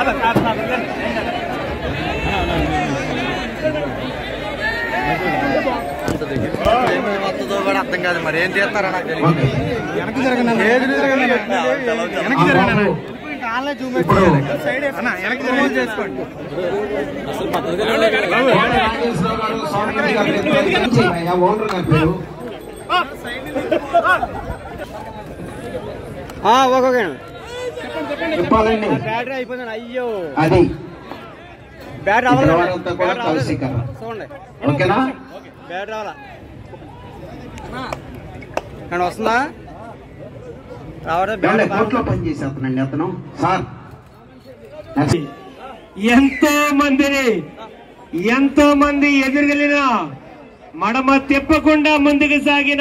ఏమవుతుందో కూడా అర్థం కాదు మరి ఏం చేస్తారో నాకు తెలియదు వెనక్కి జరగండి ఏది జరగండి వెనక్కి జరగండి ఇప్పుడు అన్న వెనక్కి జరగండి చేసుకోండి రాజేశ్వరరావు గారు స్వామి గారు ఓనర్ గారి పేరు ఓకే చెప్పాలండి బ్యాటరీ అయిపోయింది అయ్యో అది బ్యాటరీ ఇక్కడ అవ్వలేదు వారంతా కూడా బ్యాటరీ అవ్వలేదు. కౌశికర చూడండి ఓకేనా బ్యాటరీ రావాలా కానీ వస్తుందా రావడం ఏమండి, బ్యాటరీ కోర్టులో పనిచేసేస్తున్నాండి అతను సార్ ఎంతో మందిని ఎంతో మంది ఎదురుగలిన మడమ తిప్పకుండా ముందుకు సాగిన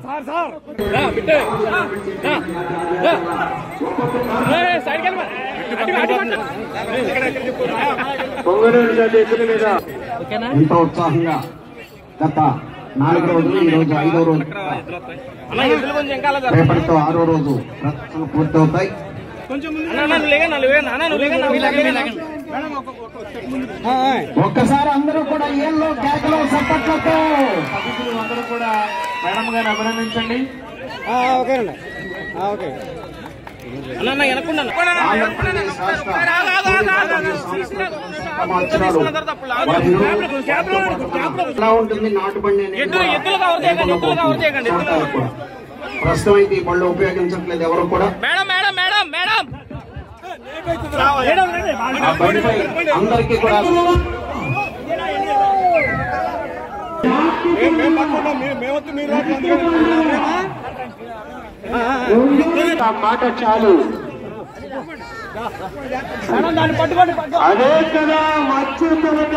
పొంగనూరు జాతి ఎత్తుల మీద ఎంతో ఉత్సాహంగా గత నాలుగు రోజులు ఈ రోజు ఐదో రోజు రేపటితో ఆరో రోజు ప్రదర్శనలు పూర్తవుతాయి ఒక్కసారి అందరూ కూడా ఏళ్ళు కేకలు సప్పట్లతో అందరూ కూడా మేడం గారిని అభినందించండి ఓకేనండి ఆ, ఓకే ఆంధ్రప్రదేశ్ రాష్ట్ర సమాచారాలు ఎలా ఉంటుంది నాటుబండి అనేది కూడా కూడా. ప్రస్తుతం అయితే ఈ బళ్ళు ఉపయోగించట్లేదు ఎవరు కూడా మేడం మేడం మేడం మేడం ఆ బండిపై అందరికీ కూడా ఆ మాట చాలు అదే కదా మచ్చుతున్నట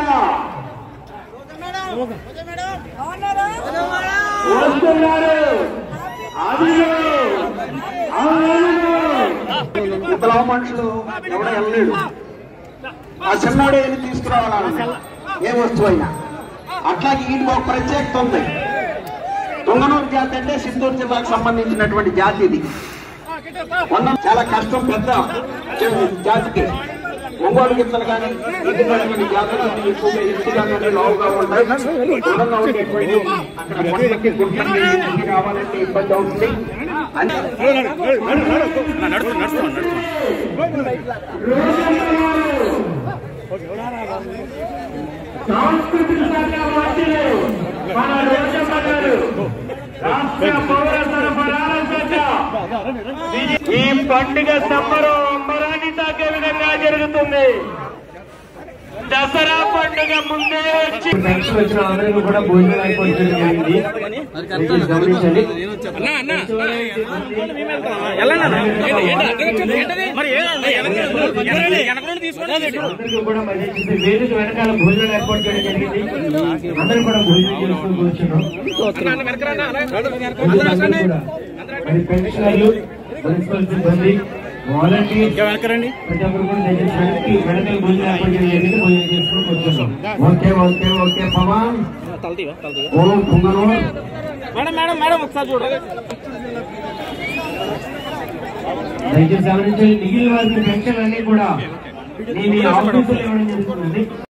వస్తున్నారు అదిగో, అవును. ఇంతలో మనుషులు ఎవడ వెళ్ళలేడు ఆ చిన్నాడు వెళ్ళి తీసుకురావాలన్న ఏ వస్తువు అయినా అట్లాగే వీటికి ఒక ప్రత్యేకత ఉంది దొంగనూరు జాతి అంటే చిత్తూరు జిల్లాకు సంబంధించినటువంటి జాతి ఇది ఉన్న చాలా కష్టం పెద్ద జాతికి ఒంగోలు గిత్తలు కానీ ఇటువంటి జాతులు అన్ని ఎక్కువగా ఎత్తుగా కానీ లావుగా ఉంటాయి దృఢంగా ఉండేటువంటి అక్కడ పంటకి గుంటకి ఇంటికి రావాలంటే ఇబ్బంది అవుతుంది అని సాంస్కృతిక శాఖ మంత్రులు మన రోజమ్మ గారు రాష్ట్ర పౌర సరఫరాల శాఖ ఈ పండుగ సంబరం అంబరాన్ని తాకే విధంగా జరుగుతుంది దసరా పండుగ ముందే వచ్చి వచ్చిన అందరికీ కూడా భోజనం అయిపోయింది జరిగింది దయచేసి గమనించండి మరి అందరికీ కూడా మరి దయచేసి వేదిక వెనకాల భోజనం ఏర్పాటు చేయడం జరిగింది అందరూ కూడా భోజనం చేస్తూ కూర్చున్నాం అందరూ కూడా మరి పెన్షనర్లు మున్సిపల్ సిబ్బంది వాలంటీర్స్ వెనకరండి ప్రతి ఒక్కరు కూడా దయచేసి వెనక్కి వెనకాల భోజనం ఏర్పాటు చేయడం జరిగింది భోజనం చేస్తూ కూర్చున్నాం ఓకే ఓకే ఓకే పవన్ తలతీవా తలతీవా ఓం పుంగనూరు మేడం మేడం మేడం ఒకసారి చూడండి దయచేసి గమనించండి మిగిలిన వారికి పెన్షన్ అన్ని కూడా మీ మీ ఆఫీసులు ఇవ్వడం జరుగుతుంది